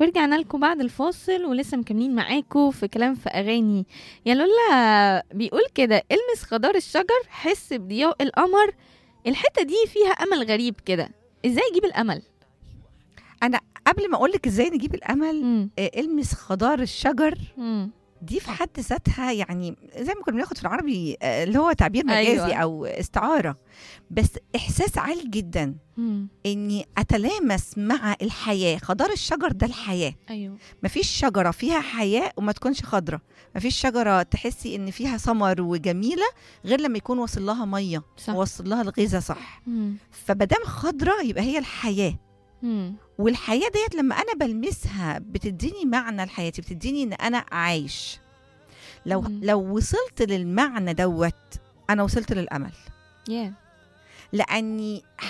ورجعنا لكم بعد الفاصل ولسه مكملين معاكم في كلام في اغاني يا لولا بيقول كده المس خضار الشجر حس بضياء القمر الحته دي فيها امل غريب كده ازاي اجيب الامل انا قبل ما اقول لك ازاي نجيب الامل مم. آه، المس خضار الشجر مم. دي في حد ذاتها يعني زي ما كنا بناخد في العربي آه، اللي هو تعبير مجازي أيوة. أيوة. او استعاره بس احساس عالي جدا مم. اني اتلامس مع الحياه خضار الشجر ده الحياه ايوه مفيش شجره فيها حياه وما تكونش خضره مفيش شجره تحسي ان فيها ثمر وجميله غير لما يكون واصل لها ميه صح وواصل لها الغذاء صح مم. فمادام خضره يبقى هي الحياه مم. والحياه ديت لما انا بلمسها بتديني معنى لحياتي بتديني ان انا عايش لو مم. لو وصلت للمعنى دوت انا وصلت للامل يا لاني